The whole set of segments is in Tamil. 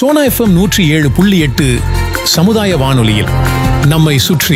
சோனா எஃப்எம் நூற்றி ஏழு புள்ளி எட்டு சமுதாய வானொலியில் நம்மை சுற்றி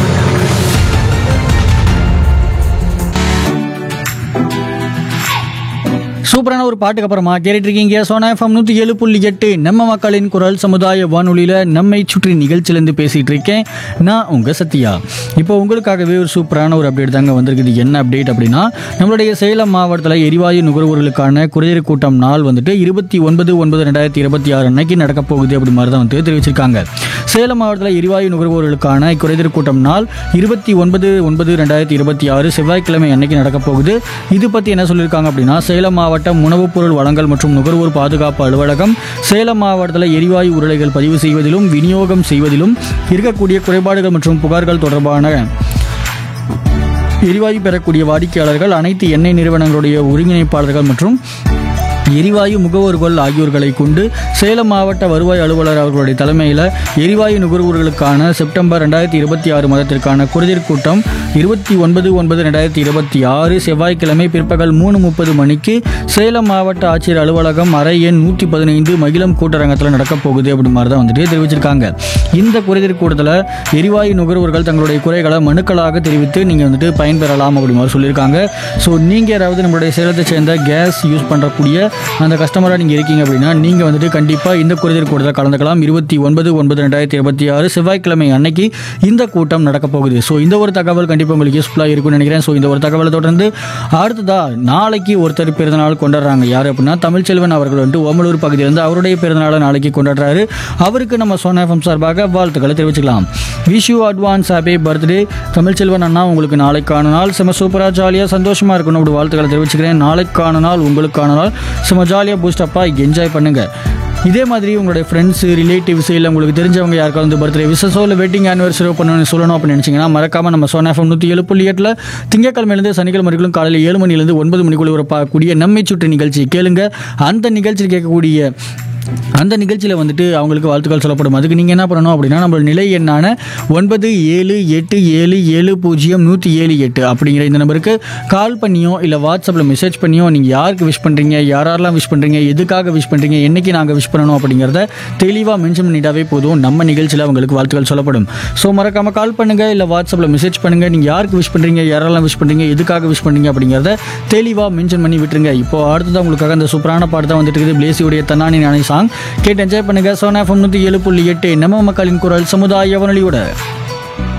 சூப்பரான ஒரு பாட்டுக்கு அப்புறமா கேட்டுட்டு இருக்கீங்க சோனா எஃப்எம் நூற்றி ஏழு புள்ளி எட்டு நம்ம மக்களின் குரல் சமுதாய வானொலியில் நம்மை சுற்றி நிகழ்ச்சியிலேருந்து பேசிகிட்டு இருக்கேன் நான் உங்கள் சத்யா இப்போ உங்களுக்காகவே ஒரு சூப்பரான ஒரு அப்டேட் தாங்க வந்திருக்குது என்ன அப்டேட் அப்படின்னா நம்மளுடைய சேலம் மாவட்டத்தில் எரிவாயு நுகர்வோர்களுக்கான குறைதீர் கூட்டம் நாள் வந்துட்டு இருபத்தி ஒன்பது ஒன்பது ரெண்டாயிரத்தி இருபத்தி ஆறு அன்னைக்கு நடக்க போகுது அப்படி மாதிரி தான் வந்து தெரிவிச்சிருக்காங்க சேலம் மாவட்டத்தில் எரிவாயு நுகர்வோர்களுக்கான குறைதீர் கூட்டம் நாள் இருபத்தி ஒன்பது ஒன்பது ரெண்டாயிரத்தி இருபத்தி ஆறு செவ்வாய்க்கிழமை அன்னைக்கு நடக்க போகுது இது பற்றி என்ன சொல்லியிருக்காங்க அப்படின்னா சேலம் மாவட்டம் உணவுப் பொருள் வழங்கல் மற்றும் நுகர்வோர் பாதுகாப்பு அலுவலகம் சேலம் மாவட்டத்தில் எரிவாயு உருளைகள் பதிவு செய்வதிலும் விநியோகம் செய்வதிலும் இருக்கக்கூடிய குறைபாடுகள் மற்றும் புகார்கள் தொடர்பான எரிவாயு பெறக்கூடிய வாடிக்கையாளர்கள் அனைத்து எண்ணெய் நிறுவனங்களுடைய ஒருங்கிணைப்பாளர்கள் மற்றும் எரிவாயு முகவர்கள் ஆகியோர்களை கொண்டு சேலம் மாவட்ட வருவாய் அலுவலர் அவர்களுடைய தலைமையில் எரிவாயு நுகர்வோர்களுக்கான செப்டம்பர் ரெண்டாயிரத்தி இருபத்தி ஆறு மாதத்திற்கான குறைதீர் கூட்டம் இருபத்தி ஒன்பது ஒன்பது ரெண்டாயிரத்தி இருபத்தி ஆறு செவ்வாய்க்கிழமை பிற்பகல் மூணு முப்பது மணிக்கு சேலம் மாவட்ட ஆட்சியர் அலுவலகம் அறை எண் நூற்றி பதினைந்து மகிழம் கூட்டரங்கத்தில் நடக்கப் போகுது அப்படி மாதிரி தான் வந்துட்டு தெரிவிச்சிருக்காங்க இந்த குறைதீர் கூட்டத்தில் எரிவாயு நுகர்வோர்கள் தங்களுடைய குறைகளை மனுக்களாக தெரிவித்து நீங்கள் வந்துட்டு பயன்பெறலாம் அப்படி மாதிரி சொல்லியிருக்காங்க ஸோ நீங்கள் யாராவது நம்மளுடைய சேலத்தை சேர்ந்த கேஸ் யூஸ் பண்ணுறக்கூடிய அந்த கஸ்டமராக நீங்கள் இருக்கீங்க அப்படின்னா நீங்கள் வந்துட்டு கண்டிப்பாக இந்த குறைதீர் கூட்டத்தில் கலந்துக்கலாம் இருபத்தி ஒன்பது ஒன்பது ரெண்டாயிரத்தி இருபத்தி ஆறு செவ்வாய்க்கிழமை அன்னைக்கு இந்த கூட்டம் நடக்க போகுது ஸோ இந்த ஒரு தகவல் கண்டிப்பாக உங்களுக்கு யூஸ்ஃபுல்லாக இருக்கும்னு நினைக்கிறேன் ஸோ இந்த ஒரு தகவலை தொடர்ந்து அடுத்ததா நாளைக்கு ஒருத்தர் பிறந்தநாள் கொண்டாடுறாங்க யார் அப்படின்னா தமிழ்ச்செல்வன் அவர்கள் வந்துட்டு ஓமலூர் பகுதியிலிருந்து அவருடைய பிறந்தநாளை நாளைக்கு கொண்டாடுறாரு அவருக்கு நம்ம சோனா எஃப்எம் சார்பாக வாழ்த்துக்களை தெரிவிச்சுக்கலாம் wish you advance happy birthday Tamilselvan அண்ணா உங்களுக்கு நாளைக்கான நாள் செம சூப்பராக ஜாலியாக சந்தோஷமாக இருக்கணும் அப்படி வாழ்த்துக்களை தெரிவிச்சுக்கிறேன் நாளைக்கான நாள் உங்களுக்கான நாள் செம ஜாலியாக பூஸ்டப்பாக என்ஜாய் பண்ணுங்கள் இதே மாதிரி உங்களுடைய ஃப்ரெண்ட்ஸு ரிலேட்டிவ்ஸ் இல்லை உங்களுக்கு தெரிஞ்சவங்க யாருக்காவது வந்து பர்த்டே விசஸோ இல்லை வெட்டிங் ஆனிவர்சரி பண்ணணும்னு சொல்லணும் அப்படின்னு நினச்சிங்கன்னா மறக்காமல் நம்ம சோனா எஃப்எம் நூற்றி ஏழு புள்ளி எட்டில் திங்கக்கிழமையிலேருந்து சனிக்கிழமை வரைக்கும் காலையில் ஏழு மணிலேருந்து ஒன்பது மணிக்குள்ள ஒரு பார்க்கக்கூடிய நம்மை சுற்று நிகழ்ச்சி கேளுங்க அந்த நிகழ்ச்சியில் கேட்கக்கூடிய அந்த நிகழ்ச்சியில் வந்துட்டு அவங்களுக்கு வாழ்த்துக்கள் சொல்லப்படும் அதுக்கு நீங்கள் என்ன பண்ணணும் அப்படின்னா நம்ம நிலை எண்ணான ஒன்பது ஏழு எட்டு ஏழு ஏழு பூஜ்ஜியம் நூற்றி ஏழு எட்டு அப்படிங்கிற இந்த நம்பருக்கு கால் பண்ணியோ இல்லை வாட்ஸ்அப்பில் மெசேஜ் பண்ணியோ நீங்கள் யாருக்கு விஷ் பண்ணுறீங்க யாரெல்லாம் விஷ் பண்ணுறீங்க எதுக்காக விஷ் பண்ணுறீங்க என்னைக்கு நாங்கள் விஷ் பண்ணணும் அப்படிங்கிறத தெளிவாக மென்ஷன் பண்ணிட்டாவே போதும் நம்ம நிகழ்ச்சியில் அவங்களுக்கு வாழ்த்துக்கள் சொல்லப்படும் ஸோ மறக்காமல் கால் பண்ணுங்கள் இல்லை வாட்ஸ்அப்பில் மெசேஜ் பண்ணுங்கள் நீங்கள் யாருக்கு விஷ் பண்ணுறீங்க யாரெல்லாம் விஷ் பண்ணுறீங்க எதுக்காக விஷ் பண்ணுறீங்க அப்படிங்கிறத தெளிவாக மென்ஷன் பண்ணி விட்டுருங்க இப்போ அடுத்ததான் உங்களுக்காக அந்த சூப்பரான பாட்டு தான் வந்துட்டு இருக்குது பிளேசியுடைய தன்னானி நானே சாங் கேட்டு என்ஜாய் பண்ணுங்க சோனா எஃப்எம் நூற்றி ஏழு புள்ளி எட்டு நம்ம மக்களின் குரல் சமுதாய வானொலியோட